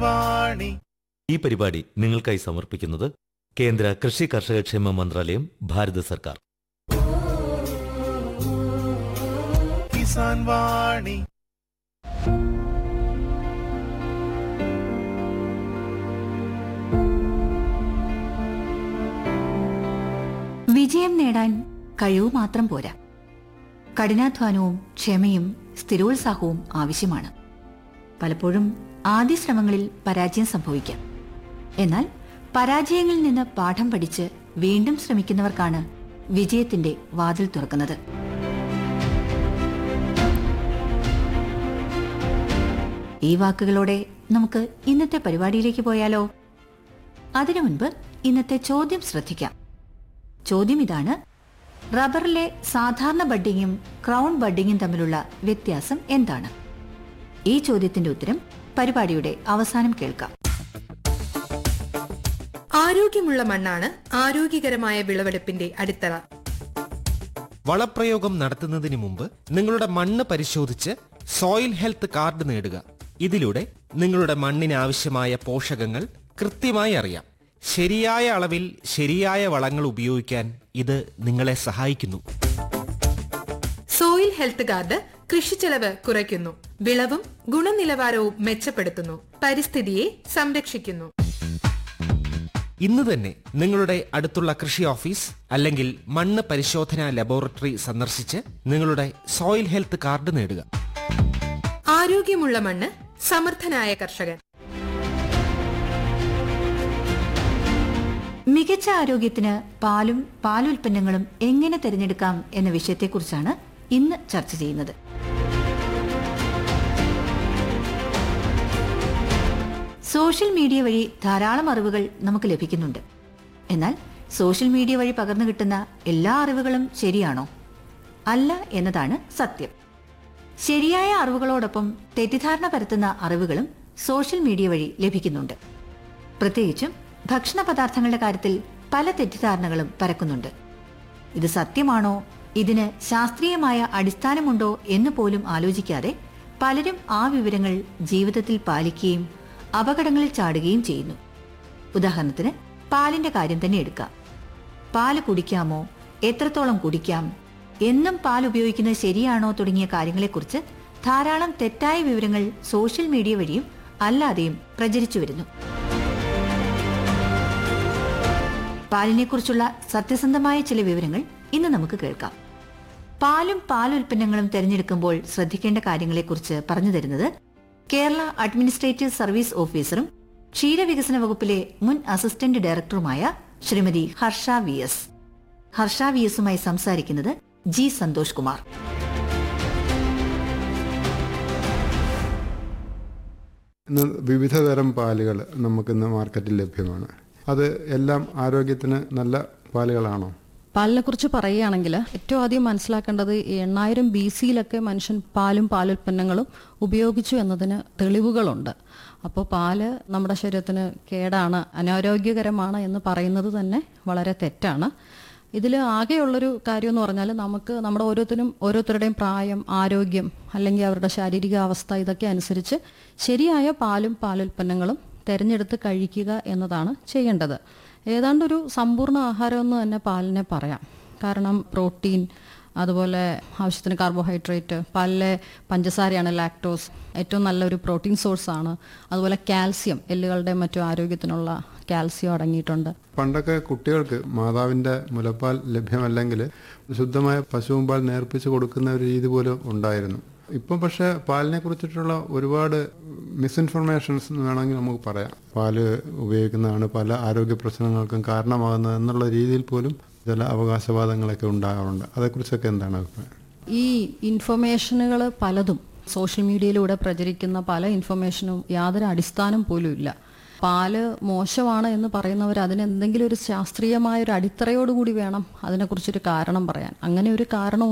വാണി ഈ പരിപാടി നിങ്ങൾക്കായി സമർപ്പിക്കുന്നത് കേന്ദ്ര കൃഷി കർഷക ക്ഷേമ മന്ത്രാലയം ഭാരത സർക്കാർ കിസാൻ വാണി വിജയം നേടാൻ കഴിവ് മാത്രം പോരാ കഠിനാധ്വാനവും ക്ഷമയും സ്ഥിരോത്സാഹവും ആവശ്യമാണ് പലപ്പോഴും ആദ്യ ശ്രമങ്ങളിൽ പരാജയം സംഭവിക്കാം എന്നാൽ പരാജയങ്ങളിൽ നിന്ന് പാഠം പഠിച്ച് വീണ്ടും ശ്രമിക്കുന്നവർക്കാണ് വിജയത്തിന്റെ വാതിൽ തുറക്കുന്നത് ഈ വാക്കുകളോടെ നമുക്ക് ഇന്നത്തെ പരിപാടിയിലേക്ക് പോയാലോ അതിനു മുൻപ് ഇന്നത്തെ ചോദ്യം ശ്രദ്ധിക്കാം ചോദ്യം ഇതാണ് റബ്ബറിലെ സാധാരണ ബഡ്ഡിങ്ങും ക്രൗൺ ബഡ്ഡിങ്ങും തമ്മിലുള്ള വ്യത്യാസം എന്താണ് ഈ ചോദ്യത്തിന്റെ ഉത്തരം പരിപാടിയുടെ അവസാനം കേൾക്കാം ആരോഗ്യമുള്ള മണ്ണാണ് ആരോഗ്യകരമായ വിളവെടുപ്പിന്റെ അടിത്തറ വളപ്രയോഗം നടത്തുന്നതിന് മുമ്പ് നിങ്ങളുടെ മണ്ണ് പരിശോധിച്ച് സോയിൽ ഹെൽത്ത് കാർഡ് നേടുക ഇതിലൂടെ നിങ്ങളുടെ മണ്ണിന് ആവശ്യമായ പോഷകങ്ങൾ കൃത്യമായി അറിയാം ശരിയായ അളവിൽ ശരിയായ വളങ്ങൾ ഉപയോഗിക്കാൻ ഇത് നിങ്ങളെ സഹായിക്കുന്നു സോയിൽ ഹെൽത്ത് കാർഡ് കൃഷിച്ചെലവ് കുറയ്ക്കുന്നു വിളവും ഗുണനിലവാരവും മെച്ചപ്പെടുത്തുന്നു പരിസ്ഥിതിയെ സംരക്ഷിക്കുന്നു ഇന്ന് തന്നെ നിങ്ങളുടെ അടുത്തുള്ള കൃഷി ഓഫീസ് അല്ലെങ്കിൽ മണ്ണ് പരിശോധനാ ലബോറട്ടറി സന്ദർശിച്ച് നിങ്ങളുടെ സോയിൽ ഹെൽത്ത് കാർഡ് നേടുക ആരോഗ്യമുള്ള മണ്ണ് സമർത്ഥനായ കർഷകൻ മികച്ച ആരോഗ്യത്തിന് പാലും പാലുൽപ്പന്നങ്ങളും എങ്ങനെ തിരഞ്ഞെടുക്കാം എന്ന വിഷയത്തെക്കുറിച്ചാണ് ഇന്ന് ചർച്ച ചെയ്യുന്നത് സോഷ്യൽ മീഡിയ വഴി ധാരാളം അറിവുകൾ നമുക്ക് ലഭിക്കുന്നുണ്ട് എന്നാൽ സോഷ്യൽ മീഡിയ വഴി പകർന്നു കിട്ടുന്ന എല്ലാ അറിവുകളും ശരിയാണോ അല്ല എന്നതാണ് സത്യം ശരിയായ അറിവുകളോടൊപ്പം തെറ്റിദ്ധാരണ പരത്തുന്ന അറിവുകളും സോഷ്യൽ മീഡിയ വഴി ലഭിക്കുന്നുണ്ട് പ്രത്യേകിച്ചും ഭക്ഷണ പദാർത്ഥങ്ങളുടെ കാര്യത്തിൽ പല തെറ്റിദ്ധാരണകളും പരക്കുന്നുണ്ട് ഇത് സത്യമാണോ ഇതിന് ശാസ്ത്രീയമായ അടിസ്ഥാനമുണ്ടോ എന്ന് പോലും ആലോചിക്കാതെ പലരും ആ വിവരങ്ങൾ ജീവിതത്തിൽ പാലിക്കുകയും അപകടങ്ങളിൽ ചാടുകയും ചെയ്യുന്നു ഉദാഹരണത്തിന് പാലിന്റെ കാര്യം തന്നെ എടുക്കാം പാല് കുടിക്കാമോ എത്രത്തോളം കുടിക്കാം എന്നും പാൽ ഉപയോഗിക്കുന്നത് ശരിയാണോ തുടങ്ങിയ കാര്യങ്ങളെക്കുറിച്ച് ധാരാളം തെറ്റായ വിവരങ്ങൾ സോഷ്യൽ മീഡിയ വഴിയും അല്ലാതെയും പ്രചരിച്ചു വരുന്നു പാലിനെക്കുറിച്ചുള്ള സത്യസന്ധമായ ചില വിവരങ്ങൾ ഇന്ന് നമുക്ക് കേൾക്കാം പാലും പാലുൽപ്പന്നങ്ങളും തിരഞ്ഞെടുക്കുമ്പോൾ ശ്രദ്ധിക്കേണ്ട കാര്യങ്ങളെക്കുറിച്ച് പറഞ്ഞു തരുന്നത് കേരള അഡ്മിനിസ്ട്രേറ്റീവ് സർവീസ് ഓഫീസറും ക്ഷീരവികസന വകുപ്പിലെ മുൻ അസിസ്റ്റന്റ് ഡയറക്ടറുമായ Shrimati Harsha V S Harsha V എസുമായി സംസാരിക്കുന്നത് ജി സന്തോഷ് കുമാർ ഇന്ന് വിവിധ തരം പാലുകൾ നമുക്കിന്ന് മാർക്കറ്റിൽ ലഭ്യമാണ് അത് എല്ലാം ആരോഗ്യത്തിന് നല്ല പാലുകളാണോ പാലിനെ കുറിച്ച് പറയുകയാണെങ്കിൽ ഏറ്റവും ആദ്യം മനസ്സിലാക്കേണ്ടത് ഈ എണ്ണായിരം ബി സിയിലൊക്കെ മനുഷ്യൻ പാലും പാലുൽപ്പന്നങ്ങളും ഉപയോഗിച്ചു എന്നതിന് തെളിവുകളുണ്ട് അപ്പോൾ പാല് നമ്മുടെ ശരീരത്തിന് കേടാണ് അനാരോഗ്യകരമാണ് എന്ന് പറയുന്നത് തന്നെ വളരെ തെറ്റാണ് ഇതിൽ ആകെയുള്ളൊരു കാര്യം എന്ന് പറഞ്ഞാൽ നമുക്ക് നമ്മുടെ ഓരോരുത്തരും ഓരോരുത്തരുടെയും പ്രായം ആരോഗ്യം അല്ലെങ്കിൽ അവരുടെ ശാരീരിക അവസ്ഥ ഇതൊക്കെ അനുസരിച്ച് ശരിയായ പാലും പാലുൽപ്പന്നങ്ങളും തിരഞ്ഞെടുത്ത് കഴിക്കുക എന്നതാണ് ചെയ്യേണ്ടത് ഏതാണ്ട് ഒരു സമ്പൂർണ്ണ ആഹാരം എന്ന് തന്നെ പാലിനെ പറയാം കാരണം പ്രോട്ടീൻ അതുപോലെ ആവശ്യത്തിന് കാർബോഹൈഡ്രേറ്റ് പാലിലെ പഞ്ചസാരയാണ് ലാക്ടോസ് ഏറ്റവും നല്ലൊരു പ്രോട്ടീൻ സോഴ്സ് ആണ് അതുപോലെ കാൽസ്യം എല്ലുകളുടെ മറ്റു ആരോഗ്യത്തിനുള്ള കാൽസ്യം അടങ്ങിയിട്ടുണ്ട് പണ്ടൊക്കെ കുട്ടികൾക്ക് മാതാവിന്റെ മുലപ്പാൽ ലഭ്യമല്ലെങ്കിൽ ശുദ്ധമായ പശുവും പാൽ നേർപ്പിച്ച് കൊടുക്കുന്ന ഒരു രീതി പോലും ഉണ്ടായിരുന്നു ഇപ്പം പക്ഷേ പാലിനെ കുറിച്ചിട്ടുള്ള ഒരുപാട് മിസ്ഇൻഫർമേഷൻസ് എന്ന് വേണമെങ്കിൽ നമുക്ക് പറയാം പാല് ഉപയോഗിക്കുന്നതാണ് പല ആരോഗ്യ പ്രശ്നങ്ങൾക്കും കാരണമാകുന്നത് എന്നുള്ള രീതിയിൽ പോലും ചില അവകാശവാദങ്ങളൊക്കെ ഉണ്ടാകാറുണ്ട് അതേക്കുറിച്ചൊക്കെ എന്താണ് അഭിപ്രായം ഈ ഇൻഫർമേഷനുകൾ പലതും സോഷ്യൽ മീഡിയയിലൂടെ പ്രചരിക്കുന്ന പല ഇൻഫർമേഷനും യാതൊരു അടിസ്ഥാനം പോലും ഇല്ല പാല് മോശമാണ് എന്ന് പറയുന്നവർ അതിന് എന്തെങ്കിലും ഒരു ശാസ്ത്രീയമായ ഒരു അടിത്തറയോടുകൂടി വേണം അതിനെക്കുറിച്ചൊരു കാരണം പറയാൻ അങ്ങനെ ഒരു കാരണം